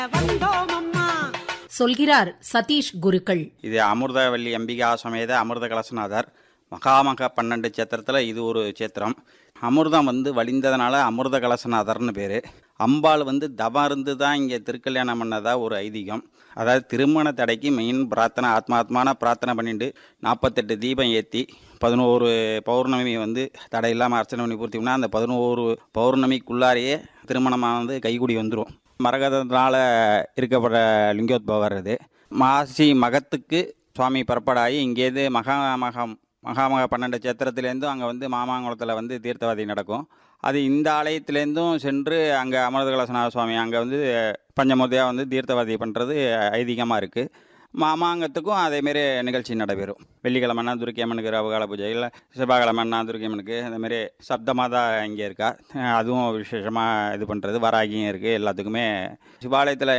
சொல்கிறார் சதீஷ் குருக்கள் இது அமிர்தவல்லி அம்பிகா சமேத அமிர்த கலசநாதர் மகாமக பன்னெண்டு சேத்திரத்தில் இது ஒரு சேத்திரம் அமிர்தம் வந்து வழிந்ததுனால அமிர்த கலசநாதர்னு பேர் அம்பாள் வந்து தவம் இருந்து தான் இங்கே திருக்கல்யாணம் பண்ணதா ஒரு ஐதீகம் அதாவது திருமண தடைக்கு மெயின் பிரார்த்தனை ஆத்மாத்மான பிரார்த்தனை பண்ணிட்டு நாற்பத்தெட்டு தீபம் ஏற்றி பதினோரு பௌர்ணமி வந்து தடை இல்லாமல் அர்ச்சனை பண்ணி பூர்த்தினா அந்த பதினோரு பௌர்ணமிக்குள்ளாரையே திருமணமானது கைகூடி வந்துடும் மரகதத்தினால இருக்கப்படுற லிங்கோத்பவர் இது மாசி மகத்துக்கு சுவாமி புறப்படாகி இங்கேருந்து மகா மகம் மகாமக பன்னெண்டு சேத்திரத்துலேருந்தும் அங்கே வந்து மாமாங்குளத்தில் வந்து தீர்த்தவாதி நடக்கும் அது இந்த ஆலயத்துலேருந்தும் சென்று அங்கே அமிர்தகலசநாத சுவாமி அங்கே வந்து பஞ்சமுதையாக வந்து தீர்த்தவாதி பண்ணுறது ஐதீகமாக இருக்குது மாமாங்கத்துக்கும் அதேமாரி நிகழ்ச்சி நடைபெறும் வெள்ளிக்கிழமைனா துர்க்கியம்மனுக்கு ரவகால பூஜை இல்லை செவ்வாய்க்கிழமைனா துர்க்கியம்மனுக்கு அதேமாரி சப்தமாதா இங்கே இருக்கா அஹ் அதுவும் விசேஷமாக இது பண்ணுறது வராகியும் இருக்குது எல்லாத்துக்குமே சிவாலயத்தில்